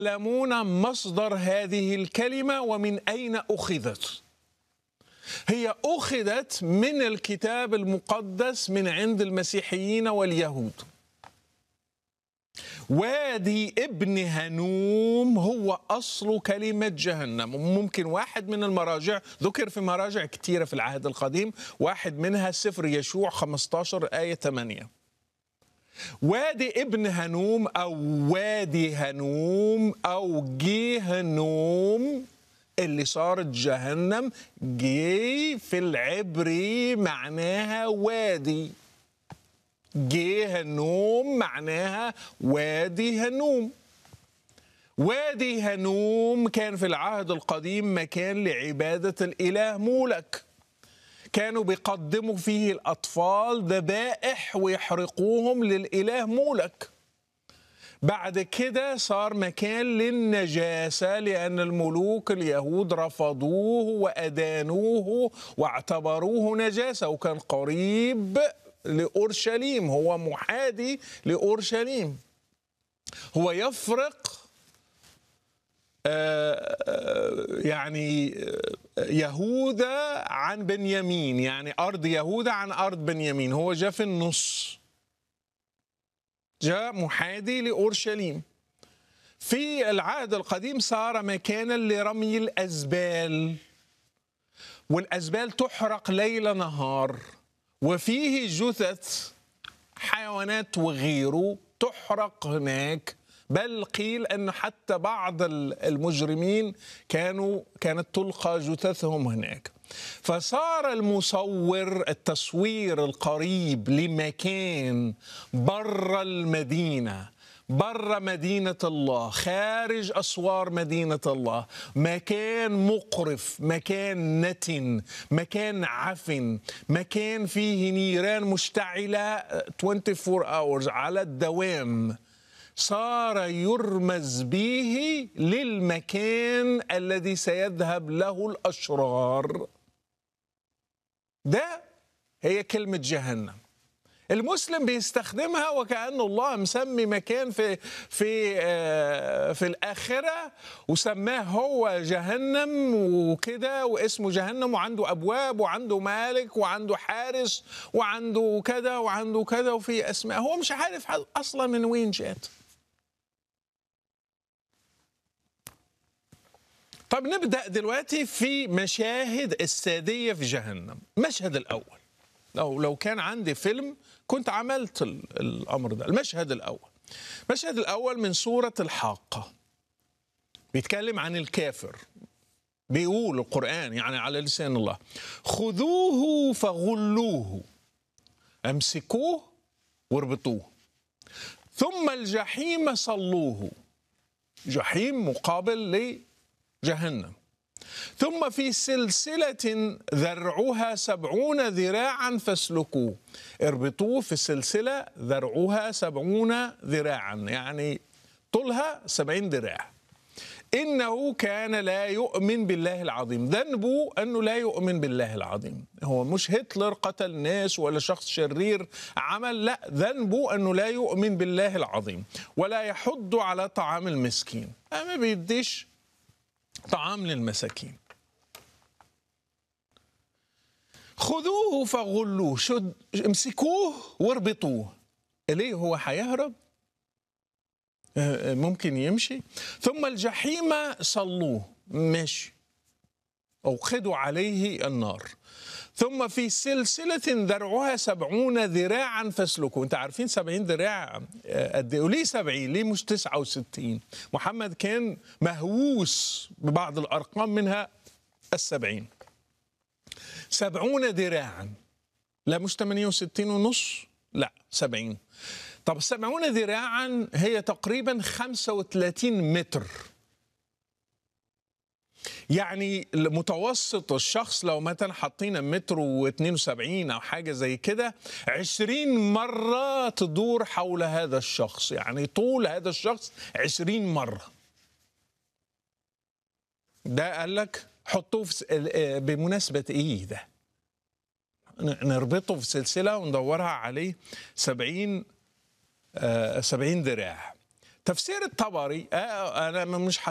يعلمون مصدر هذه الكلمة ومن أين أخذت هي أخذت من الكتاب المقدس من عند المسيحيين واليهود وادي ابن هنوم هو أصل كلمة جهنم ممكن واحد من المراجع ذكر في مراجع كثيرة في العهد القديم واحد منها سفر يشوع 15 آية 8 وادي ابن هنوم أو وادي هنوم أو جهنوم اللي صارت جهنم جي في العبري معناها وادي جهنوم معناها وادي هنوم وادي هنوم كان في العهد القديم مكان لعبادة الإله مولك كانوا بيقدموا فيه الأطفال ذبائح ويحرقوهم للإله مولك بعد كده صار مكان للنجاسة لأن الملوك اليهود رفضوه وأدانوه واعتبروه نجاسة وكان قريب لأورشليم هو محادي لأورشليم هو يفرق يعني يهوذا عن بنيامين يعني أرض يهوذا عن أرض بنيامين هو جاء في النص جاء محادي لأورشليم في العهد القديم صار مكانا لرمي الأزبال والأزبال تحرق ليل نهار وفيه جثث حيوانات وغيره تحرق هناك بل قيل ان حتى بعض المجرمين كانوا كانت تلقى جثثهم هناك فصار المصور التصوير القريب لمكان بر المدينه بر مدينة الله خارج أسوار مدينة الله مكان مقرف مكان نتن مكان عفن مكان فيه نيران مشتعلة 24 hours على الدوام صار يرمز به للمكان الذي سيذهب له الأشرار ده هي كلمة جهنم المسلم بيستخدمها وكأن الله مسمي مكان في في في الآخرة وسماه هو جهنم وكده واسمه جهنم وعنده أبواب وعنده مالك وعنده حارس وعنده كذا وعنده كذا وفي أسماء هو مش عارف أصلا من وين جات طب نبدأ دلوقتي في مشاهد السادية في جهنم المشهد الأول لو لو كان عندي فيلم كنت عملت الامر ده المشهد الاول المشهد الاول من سوره الحاقه بيتكلم عن الكافر بيقول القران يعني على لسان الله خذوه فغلوه امسكوه واربطوه ثم الجحيم صلوه جحيم مقابل لجهنم ثم في سلسلة ذرعها سبعون ذراعا فاسلكوه اربطوه في السلسلة ذرعها سبعون ذراعا يعني طولها سبعين ذراع إنه كان لا يؤمن بالله العظيم ذنبه أنه لا يؤمن بالله العظيم هو مش هتلر قتل ناس ولا شخص شرير عمل لا ذنبه أنه لا يؤمن بالله العظيم ولا يحض على طعام المسكين ما بيديش طعام للمساكين خذوه فغلوه شد امسكوه واربطوه ليه هو هيهرب ممكن يمشي ثم الجحيم صلوه ماشي أوقدوا عليه النار ثم في سلسلة ذرعها سبعون ذراعا فاسلكوا انت عارفين سبعين ذراع قد ايه وليه سبعين ليه مش تسعة وستين محمد كان مهووس ببعض الأرقام منها السبعين سبعون ذراعا لا مش 68 ونص لا سبعين طب السبعون ذراعا هي تقريبا 35 متر يعني متوسط الشخص لو مثلا حطينا متر و72 او حاجه زي كده 20 مره تدور حول هذا الشخص يعني طول هذا الشخص 20 مره ده قال لك حطوه في بمناسبه ايه ده نربطه في سلسله وندورها عليه 70 70 ذراع تفسير الطبري آه، انا مش